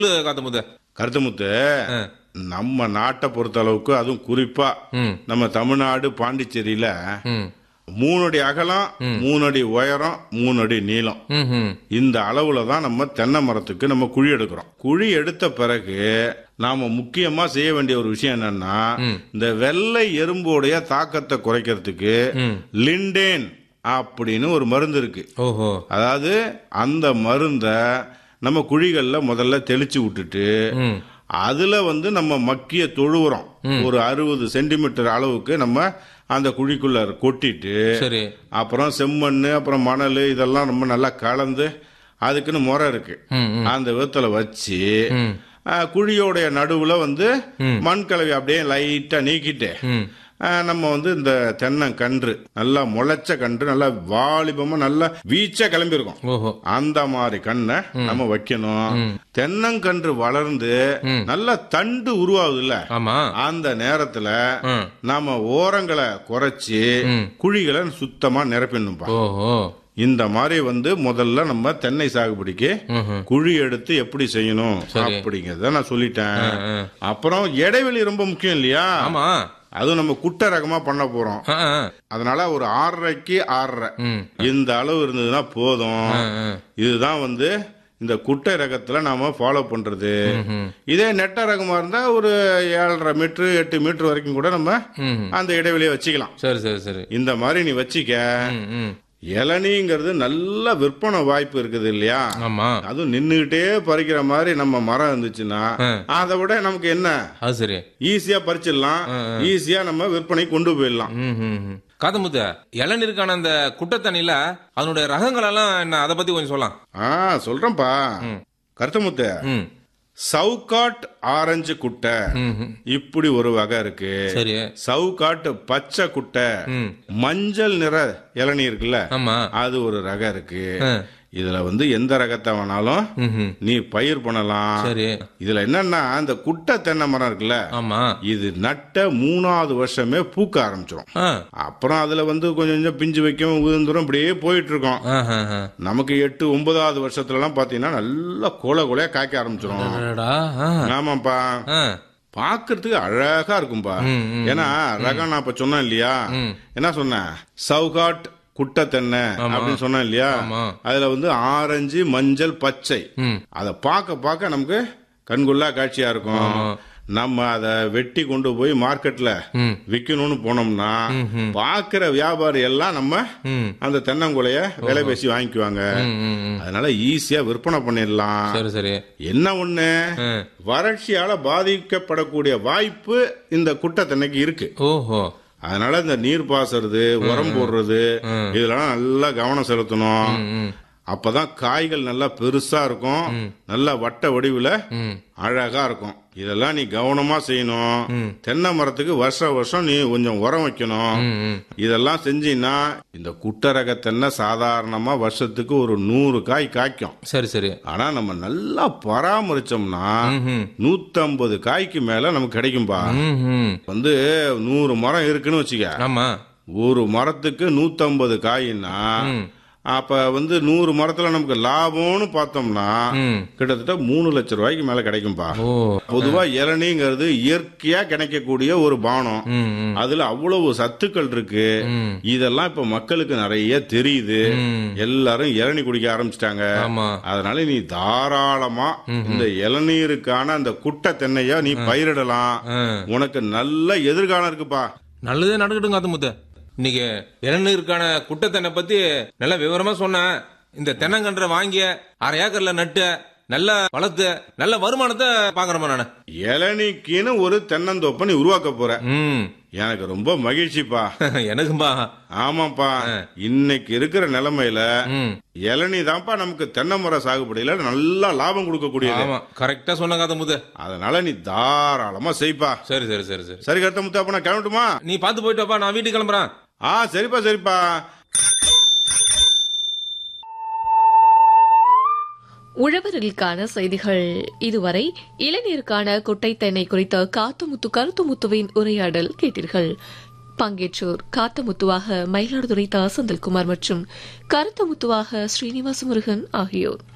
சொல்லு காத்தமுத்த கருத்தமுத்து நம்ம நாட்டை பொறுத்த அளவுக்கு அதுவும் குறிப்பா ம் நம்ம தமிழ்நாடு பாண்டிச்சேரியில ம் மூணு அடி அகலம் மூணு அடி உயரம் மூணு அடி நீளம் ம் ம் இந்த அளவுல தான் நம்ம தென்னை மரத்துக்கு நம்ம குழி எடுக்கிறோம் குழி எடுத்த பிறகு நாம முக்கியமா செய்ய வேண்டிய ஒரு விஷயம் என்னன்னா இந்த வெள்ளை எறும்போடைய தாக்கத்தை குறைக்கிறதுக்கு ம். லிண்டேன் அப்படின்னு ஒரு மருந்து இருக்கு ஓஹோ அதாவது அந்த மருந்தை நம்ம குழிகள்ல முதல்ல தெளிச்சு விட்டுட்டு ம் அதுல வந்து நம்ம மக்கிய தொழு உரம் ஒரு அறுபது சென்டிமீட்டர் அளவுக்கு நம்ம அந்த குழிக்குள்ள கொட்டிட்டு சரி அப்புறம் செம்மண் அப்புறம் மணல் இதெல்லாம் ரொம்ப நல்லா கலந்து அதுக்குன்னு முறை இருக்கு ம் ம் அந்த விதத்துல வச்சு ம் ஆ, குழியோடைய நடுவுல வந்து மண் கலவை அப்படியே லைட்டா நீக்கிட்டு ம் ஆ, நம்ம வந்து இந்த தென்னங்கன்று நல்லா முளைச்ச கன்று நல்லா வாலிபமா நல்லா வீச்சா கிளம்பியிருக்கோம் ஓஹோ அந்த மாதிரி கண்ணை நம்ம வைக்கணும் தென்னங்கன்று வளர்ந்து நல்லா தண்டு உருவாகுதுல்ல ஆமா அந்த நேரத்துல ம் நாம ஓரங்களை குறைச்சி ம். குழிகளை சுத்தமா நிரப்பிடணும்பா ஓஹோ இந்த மாதிரி வந்து முதல்ல நம்ம தென்னை சாகுபடிக்கு ம்ஹும். குழி எடுத்து எப்படி செய்யணும் அப்படிங்கறத நான் சொல்லிட்டேன் ஆ. அப்புறம் இடைவெளி ரொம்ப முக்கியம் இல்லையா ஆமா அதுவும் நம்ம குட்டை ரகமா பண்ண போறோம் ஆ, ஆ. அதனால ஒரு ஆறரைக்கு ஆறரை ம் இந்த அளவு இருந்ததுன்னா போதும் ஆ, ஆ. இதுதான் வந்து இந்த குட்டை ரகத்துல நாம ஃபாலோ பண்றது ம்ஹும். இதே நெட்ட ரகமா இருந்தா ஒரு ஏழரை மீட்டர் எட்டு மீட்டர் வரைக்கும் கூட நம்ம ம் அந்த இடைவெளியை வச்சுக்கலாம் சரி சரி சரி இந்த மாதிரி நீ வச்சிக்க ம் ம் இளநீங்கிறது நல்ல விற்பனை வாய்ப்பு இருக்குது இல்லையா ஆமா அதுவும் நின்னுகிட்டே பறிக்கிற மாதிரி நம்ம மரம் இருந்துச்சுன்னா ஆ. அதை விட நமக்கு என்ன அது சரி ஈஸியா பறிச்சிடலாம் ஈஸியா நம்ம விற்பனை கொண்டு போயிடலாம் ம் ம் ம். காதமுத்த இளநீருக்கான அந்த குட்டத்தண்ணில அதனுடைய ரகங்கள் எல்லாம் என்ன அதை பத்தி கொஞ்சம் சொல்லலாம் ஆ சொல்றேன்பா கருத்தமுத்த ம் சவுக்காட் ஆரஞ்சு குட்டை ம் ம். இப்படி ஒரு வகை இருக்கு சரி சவுக்காட்டு பச்சை குட்டை ம் மஞ்சள் நிற இளநீர் இருக்குல்ல ஆமா அது ஒரு ரகம் இருக்கு ஆ. இதுல வந்து எந்த ரகத்தை வேணாலும் ம் ம். நீ பயிர் பண்ணலாம் சரி இதுல என்னன்னா இந்த குட்டை தென்னை மரம் இருக்குல்ல ஆமா இது நட்ட மூணாவது வருஷமே பூக்க ஆரம்பிச்சிடும் ஆ அப்புறம் அதுல வந்து கொஞ்சம் கொஞ்சம் பிஞ்சு வைக்கும் உதிர்ந்துரும் இப்படியே போயிட்டு இருக்கோம் ஆஹா, ஆஹா. நமக்கு எட்டு ஒன்பதாவது வருஷத்துல எல்லாம் பாத்தீங்கன்னா நல்லா கொலை கொலையா காய்க்க ஆரம்பிச்சிடும் அடடா, ஆ. ஆமாப்பா ஆ. பாக்குறதுக்கு அழகா இருக்கும்பா ம், ம், ஏன்னா ரகம் நான் இப்ப சொன்னேன் இல்லையா ம். என்ன சொன்னேன் சவுகாட் குட்டை தென்னை அப்படின்னு சொன்னேன் இல்லையா ஆமா. அதுல வந்து ஆரஞ்சு மஞ்சள் பச்சை ம் அதை பார்க்க பார்க்க நமக்கு கண்கொள்ளா காட்சியா இருக்கும் நம்ம அதை வெட்டி கொண்டு போய் மார்க்கெட்ல ம். விற்கணும்னு போனோம்னா பாக்குற வியாபாரி எல்லாம் நம்ம ம் அந்த தென்னங்குலைய விலை பேசி வாங்கிக்குவாங்க ம், ம், ம். அதனால ஈஸியா விற்பனை பண்ணிடலாம் சரி சரி என்ன ஒண்ணு ஆ. வறட்சியால பாதிக்கப்படக்கூடிய வாய்ப்பு இந்த குட்டை தென்னைக்கு இருக்கு ஓஹோ அதனால இந்த நீர் பாசுறது உரம் போடுறது இதெல்லாம் நல்லா கவனம் செலுத்தணும் ம், ம். அப்பதான் காய்கள் நல்லா பெருசா இருக்கும் நல்லா வட்ட வடிவுல ம் அழகா இருக்கும் இதெல்லாம் நீ கவனமா செய்யணும் தென்னை மரத்துக்கு வருஷ வருஷம் நீ கொஞ்சம் உரம் வைக்கணும் ம், ம். இதெல்லாம் செஞ்சீங்கன்னா இந்த குட்டை ரக தென்னை சாதாரணமா வருஷத்துக்கு ஒரு நூறு காய் காய்க்கும் சரி சரி ஆனா நம்ம நல்லா பராமரிச்சோம்னா ம்ஹும். நூத்தம்பது காய்க்கு மேல நமக்கு கிடைக்கும்பா ம் ம். வந்து நூறு மரம் இருக்குன்னு வச்சுக்க ஆமா ஒரு மரத்துக்கு நூத்தம்பது காயின்னா ம். அப்ப வந்து நூறு மரத்துல நமக்கு லாபம்னு பார்த்தோம்னா ம் கிட்டத்தட்ட மூணு லட்சம் ரூபாய்க்கு மேல கிடைக்கும்பா ஓ பொதுவா இளநீங்கிறது இயற்கையா கிடைக்கக்கூடிய ஒரு பானம் ம் ம். அதுல அவ்வளவு சத்துக்கள் இருக்கு ம். இதெல்லாம் இப்ப மக்களுக்கு நிறைய தெரியுது ம். எல்லாரும் இளநீ குடிக்க ஆரம்பிச்சிட்டாங்க ஆமா அதனால நீ தாராளமா இந்த இளநீருக்கான அந்த குட்டை தென்னைய நீ பயிரிடலாம் ஆ. உனக்கு நல்ல எதிர்காலம் இருக்குப்பா நல்லதே நடக்கட்டும் காத்தமுத்த இன்னைக்கு இளநீருக்கான குட்டத்தென்னை பத்தி நல்ல விவரமா சொன்னேன் இந்த தென்னங்கன்றை வாங்கிய அரை ஏக்கர்ல நட்டு நல்ல வளர்த்து நல்ல வருமானத்தை பாக்குறேன் நானு இளநீக்குன்னு ஒரு தென்னந்தோப்பை நீ உருவாக்க போற ம் எனக்கு ரொம்ப மகிழ்ச்சிப்பா எனக்கும்பா ஆமாப்பா இன்னைக்கு இருக்கிற நிலைமையில ம் இளநீ தான்ப்பா நமக்கு தென்னை மர சாகுபடியில நல்லா லாபம் கொடுக்கக்கூடியது ஆமா கரெக்டா சொன்ன காத்தமுத்து அதனால நீ தாராளமா செய்ப்பா சரி சரி சரி சரி சரி கருத்த முத்து அப்ப நான் கிளம்பட்டுமா நீ பார்த்து போயிட்டு வாப்பா நான் வீட்டுக்கு கிளம்புறேன் ஆ சரிப்பா சரிப்பா உழவர்களுக்கான செய்திகள் இதுவரை இளைஞருக்கான குட்டை தென்னை குறித்த காத்துமுத்து கருத்துமுத்துவின் உரையாடல் கேட்டீர்கள் பங்கேற்றோர் காத்தமுத்துவாக மயிலாடுதுறை தா செந்தில்குமார் மற்றும் கருத்தமுத்துவாக ஸ்ரீனிவாச முருகன் ஆகியோர்